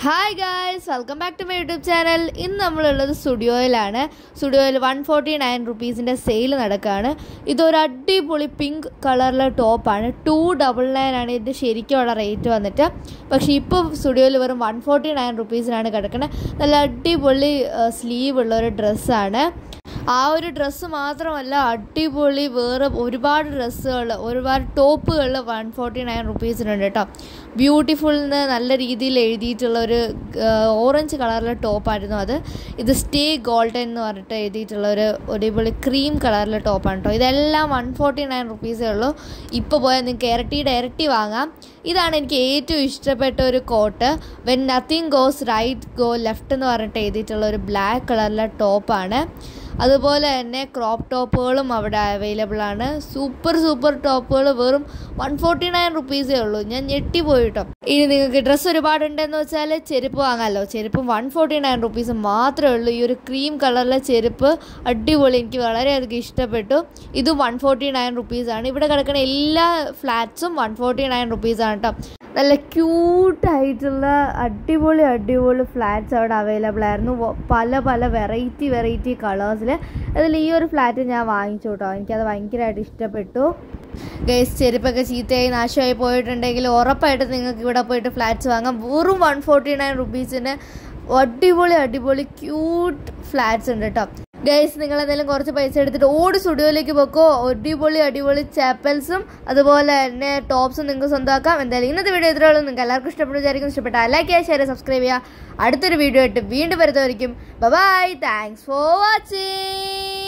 hi guys welcome back to my YouTube channel ഇന്ന് നമ്മളുള്ളത് സ്റ്റുഡിയോയിലാണ് സ്റ്റുഡിയോയിൽ വൺ ഫോർട്ടി നയൻ റുപ്പീസിൻ്റെ സെയിൽ നടക്കുകയാണ് ഇതൊരു അടിപൊളി പിങ്ക് കളറിലെ ടോപ്പാണ് ടു ഡബിൾ നയൻ ആണ് ഇതിൻ്റെ ശരിക്കുള്ള റേറ്റ് വന്നിട്ട് പക്ഷേ ഇപ്പോൾ സ്റ്റുഡിയോയിൽ വെറും വൺ ഫോർട്ടി നയൻ റുപ്പീസിനാണ് കിടക്കുന്നത് നല്ല അടിപൊളി സ്ലീവ് ഉള്ള ഒരു ഡ്രസ്സാണ് ആ ഒരു ഡ്രസ്സ് മാത്രമല്ല അടിപൊളി വേറെ ഒരുപാട് ഡ്രസ്സുകൾ ഒരുപാട് ടോപ്പുകൾ വൺ ഫോർട്ടി നയൻ റുപ്പീസിനുണ്ട് കേട്ടോ ബ്യൂട്ടിഫുൾ എന്ന് നല്ല രീതിയിൽ എഴുതിയിട്ടുള്ള ഒരു ഓറഞ്ച് കളറിലെ ടോപ്പായിരുന്നു അത് ഇത് സ്റ്റേ ഗോൾഡൻ എന്ന് പറഞ്ഞിട്ട് എഴുതിയിട്ടുള്ള ഒരു അടിപൊളി ക്രീം കളറിലെ ടോപ്പാണ് കേട്ടോ ഇതെല്ലാം വൺ ഫോർട്ടി നയൻ റുപ്പീസേ ഉള്ളൂ ഇപ്പോൾ പോയാൽ നിങ്ങൾക്ക് ഇരട്ടിയുടെ ഇരട്ടി വാങ്ങാം ഇതാണ് എനിക്ക് ഏറ്റവും ഇഷ്ടപ്പെട്ട ഒരു coat when nothing goes right go left എന്ന് പറഞ്ഞിട്ട് എഴുതിയിട്ടുള്ള ഒരു ബ്ലാക്ക് കളറിലെ ടോപ്പാണ് അതുപോലെ തന്നെ ക്രോപ്പ് ടോപ്പുകളും അവിടെ അവൈലബിൾ ആണ് സൂപ്പർ സൂപ്പർ ടോപ്പുകൾ വെറും വൺ ഫോർട്ടി നയൻ റുപ്പീസേ ഉള്ളൂ ഞാൻ ഞെട്ടിപ്പോയി കേട്ടോ ഇനി നിങ്ങൾക്ക് ഡ്രസ്സ് ഒരുപാടുണ്ടെന്ന് വെച്ചാൽ ചെരുപ്പ് വാങ്ങാമല്ലോ ചെരുപ്പും വൺ ഫോർട്ടി നയൻ റുപ്പീസ് മാത്രമേ ഉള്ളൂ ഈ ഒരു ക്രീം കളറിലെ ചെരുപ്പ് അടിപൊളി എനിക്ക് വളരെയധികം ഇഷ്ടപ്പെട്ടു ഇത് വൺ ഫോർട്ടി നയൻ റുപ്പീസാണ് ഇവിടെ കിടക്കുന്ന എല്ലാ ഫ്ലാറ്റ്സും വൺ ഫോർട്ടി നയൻ റുപ്പീസാണ് കേട്ടോ നല്ല ക്യൂട്ടായിട്ടുള്ള അടിപൊളി അടിപൊളി ഫ്ലാറ്റ്സ് അവിടെ അവൈലബിൾ ആയിരുന്നു പല പല വെറൈറ്റി വെറൈറ്റി കളേഴ്സിൽ അതിൽ ഈ ഒരു ഫ്ലാറ്റ് ഞാൻ വാങ്ങിച്ചു കേട്ടോ എനിക്കത് ഭയങ്കരമായിട്ട് ഇഷ്ടപ്പെട്ടു ഗൈസ് ചെരുപ്പൊക്കെ ചീത്തയായി നാശമായി പോയിട്ടുണ്ടെങ്കിൽ ഉറപ്പായിട്ട് നിങ്ങൾക്ക് ഇവിടെ പോയിട്ട് ഫ്ലാറ്റ്സ് വാങ്ങാം വെറും വൺ ഫോർട്ടി നയൻ റുപ്പീസിന് അടിപൊളി അടിപൊളി ക്യൂട്ട് ഫ്ലാറ്റ്സ് ഉണ്ട് കേട്ടോ ഗൈസ് നിങ്ങൾ എന്തെങ്കിലും കുറച്ച് പൈസ എടുത്തിട്ട് ഓടി സ്റ്റുഡിയോയിലേക്ക് വെക്കോ അടിപൊളി അടിപൊളി ചാപ്പൽസും അതുപോലെ തന്നെ ടോപ്സും നിങ്ങൾക്ക് സ്വന്തമാക്കാം എന്തായാലും ഇന്നത്തെ വീഡിയോ ഇത്രയുള്ളൂ നിങ്ങൾക്ക് എല്ലാവർക്കും ഇഷ്ടപ്പെട്ടു വിചാരിക്കും ഇഷ്ടപ്പെട്ട ലൈക്ക് ചെയ്യുക ഷെയർ സബ്സ്ക്രൈബ് ചെയ്യുക അടുത്തൊരു വീഡിയോ ആയിട്ട് വീണ്ടും വരുന്നതായിരിക്കും ബൈ താങ്ക്സ് ഫോർ വാച്ചിങ്